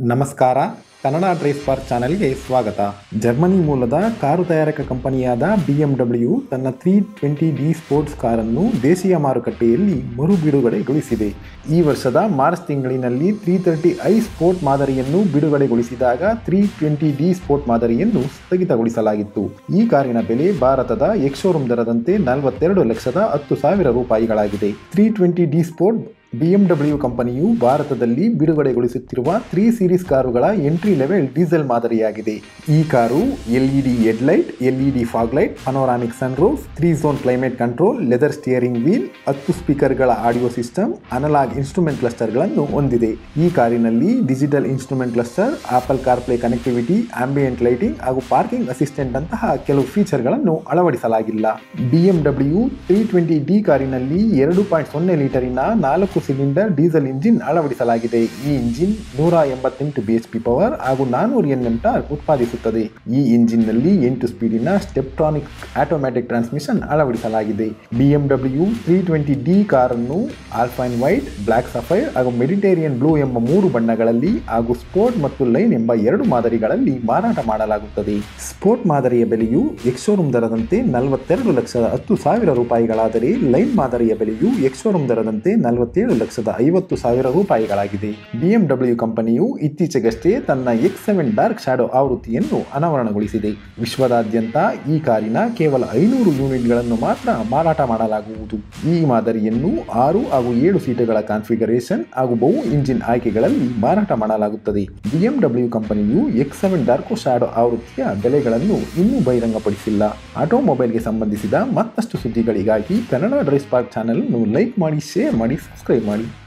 ನಮಸ್ಕಾರ Kannada drive park ಚಾನೆಲ್ಗೆ ಸ್ವಾಗತ ಜರ್ಮನಿ ಮೂಲದ ಕಾರು ತಯಾರಕ ಕಂಪನಿಯಾದ ಬಿ ಎಂ ಡಬ್ಲ್ಯೂ ತನ್ನ ತ್ರೀ ಟ್ವೆಂಟಿ ಡಿ ಸ್ಪೋರ್ಟ್ಸ್ ಕಾರನ್ನು ದೇಶೀಯ ಮಾರುಕಟ್ಟೆಯಲ್ಲಿ ಮರು ಬಿಡುಗಡೆಗೊಳಿಸಿದೆ ಈ ವರ್ಷದ ಮಾರ್ಚ್ ತಿಂಗಳಿನಲ್ಲಿ ತ್ರೀ ತರ್ಟಿ ಐ ಸ್ಪೋರ್ಟ್ ಮಾದರಿಯನ್ನು ಬಿಡುಗಡೆಗೊಳಿಸಿದಾಗ ತ್ರೀ ಟ್ವೆಂಟಿ ಡಿ ಸ್ಪೋರ್ಟ್ ಮಾದರಿಯನ್ನು ಸ್ಥಗಿತಗೊಳಿಸಲಾಗಿತ್ತು ಈ ಕಾರಿನ ಬೆಲೆ ಭಾರತದ ಎಕ್ಸೋರೂಮ್ ದರದಂತೆ ನಲವತ್ತೆರಡು ಲಕ್ಷದ ಹತ್ತು ಸಾವಿರ ರೂಪಾಯಿಗಳಾಗಿದೆ three twenty D sport BMW ಕಂಪನಿಯು ಭಾರತದಲ್ಲಿ ಬಿಡುಗಡೆಗೊಳಿಸುತ್ತಿರುವ ತ್ರೀ ಸೀರೀಸ್ ಕಾರುಗಳ ಎಂಟ್ರಿ ಲೆವೆಲ್ ಡೀಸೆಲ್ ಮಾದರಿಯಾಗಿದೆ ಈ ಕಾರು LED headlight LED fog light panoramic sunroof three zone climate control leather steering wheel ಹತ್ತು ಸ್ಪೀಕರ್ಗಳ ಆಡಿಯೋ ಸಿಸ್ಟಮ್ ಅನಲಾಗ್ ಇನ್ಸ್ಟ್ರೂಮೆಂಟ್ ಕ್ಲಸ್ಟರ್ಗಳನ್ನು ಹೊಂದಿದೆ ಈ ಕಾರಿನಲ್ಲಿ digital instrument cluster Apple CarPlay connectivity ambient lighting ಹಾಗೂ ಪಾರ್ಕಿಂಗ್ ಅಸಿಸ್ಟೆಂಟ್ ಅಂತಹ ಕೆಲವು ಫೀಚರ್ಗಳನ್ನು ಅಳವಡಿಸಲಾಗಿಲ್ಲ ಬಿಎಂಡಬ್ಲ್ಯೂ ತ್ರೀ ಟ್ವೆಂಟಿ ಡಿ ಕಾರಿನಲ್ಲಿ ಎರಡು ಪಾಯಿಂಟ್ ಸೊನ್ನೆ ಲೀಟರಿನ ನಾಲ್ಕು ಸಿಲಿಂಡರ್ ಡೀಸೆಲ್ ಇಂಜಿನ್ ಅಳವಡಿಸಲಾಗಿದೆ ಈ ಇಂಜಿನ್ ನೂರ ಎಂಬತ್ತೆಂಟು ಬಿಎಚ್ಪಿ ಪವರ್ ಹಾಗೂ ನಾನೂರು ಎನ್ಎಂ ಟಾರ್ಕ್ ಉತ್ಪಾದಿಸುತ್ತದೆ ಈ ಇಂಜಿನ್ನಲ್ಲಿ ಎಂಟು ಸ್ಪೀಡಿನ ಸ್ಟೆಪ್ಟ್ರಾನಿಕ್ ಆಟೋಮ್ಯಾಟಿಕ್ ಟ್ರಾನ್ಸ್ಮಿಷನ್ ಅಳವಡಿಸಲಾಗಿದೆ ಬಿಎಂಡಬ್ಲ್ಯೂ ತ್ರೀ ಟ್ವೆಂಟಿ ಡಿ ಕಾರನ್ನು ಆಲ್ಫೈನ್ ವೈಟ್ ಬ್ಲ್ಯಾಕ್ ಸಫೈರ್ ಹಾಗೂ ಮೆಡಿಟೇರಿಯನ್ ಬ್ಲೂ ಎಂಬ ಮೂರು ಬಣ್ಣಗಳಲ್ಲಿ ಹಾಗೂ ಸ್ಪೋರ್ಟ್ ಮತ್ತು ಲೈನ್ ಎಂಬ ಎರಡು ಮಾದರಿಗಳಲ್ಲಿ ಮಾರಾಟ ಮಾಡಲಾಗುತ್ತದೆ ಸ್ಪೋರ್ಟ್ ಮಾದರಿಯ ಬೆಲೆಯು ಎಕ್ಸೋರೂಮ್ ದರದಂತೆ ನಲವತ್ತೆರಡು ಲಕ್ಷದ ಹತ್ತು ಸಾವಿರ ರೂಪಾಯಿಗಳಾದರೆ ಲೈನ್ ಮಾದರಿಯ ಬೆಲೆಯು ಎಕ್ಸೋರೂಮ್ ದರದಂತೆ ನಲವತ್ತೇಳು ಲಕ್ಷದ ಐವತ್ತು ಸಾವಿರ ರೂಪಾಯಿಗಳಾಗಿದೆ ಬಿಎಂಡಬ್ಲ್ಯೂ ಕಂಪನಿಯು ಇತ್ತೀಚೆಗಷ್ಟೇ ತನ್ನ ಎಕ್ಸ್ ಸೆವೆನ್ ಡಾರ್ಕ್ ಶಾಡೋ ಆವೃತ್ತಿಯನ್ನು ಅನಾವರಣಗೊಳಿಸಿದೆ ವಿಶ್ವದಾದ್ಯಂತ ಈ ಕಾರಿನ ಕೇವಲ ಐನೂರು ಯೂನಿಟ್ಗಳನ್ನು ಮಾತ್ರ ಮಾರಾಟ ಮಾಡಲಾಗುವುದು ಈ ಮಾದರಿಯನ್ನು ಆರು ಹಾಗೂ ಏಳು ಸೀಟುಗಳ ಕಾನ್ಫಿಗರೇಷನ್ ಹಾಗೂ ಬಹು ಇಂಜಿನ್ ಆಯ್ಕೆಗಳಲ್ಲಿ ಮಾರಾಟ ಮಾಡಲಾಗುತ್ತದೆ ಬಿಎಂಡಬ್ಲ್ಯೂ ಕಂಪನಿಯು ಎಕ್ಸ್ ಸೆವೆನ್ ಡಾರ್ಕೋ ಶಾಡೋ ಆವೃತ್ತಿಯ ಬೆಲೆಗಳನ್ನು ಇನ್ನೂ ಬಹಿರಂಗಪಡಿಸಿಲ್ಲ ಆಟೋಮೊಬೈಲ್ಗೆ ಸಂಬಂಧಿಸಿದ ಮತ್ತಷ್ಟು ಸುದ್ದಿಗಳಿಗಾಗಿ ಕನ್ನಡ ಡ್ರೈವ್ ಪಾರ್ಕ್ ಚಾನೆಲ್ ಅನ್ನು ಲೈಕ್ ಮಾಡಿ ಶೇರ್ ಮಾಡಿ ಸಬ್ಸ್ಕ್ರೈಬ್ ಮಾಡಿ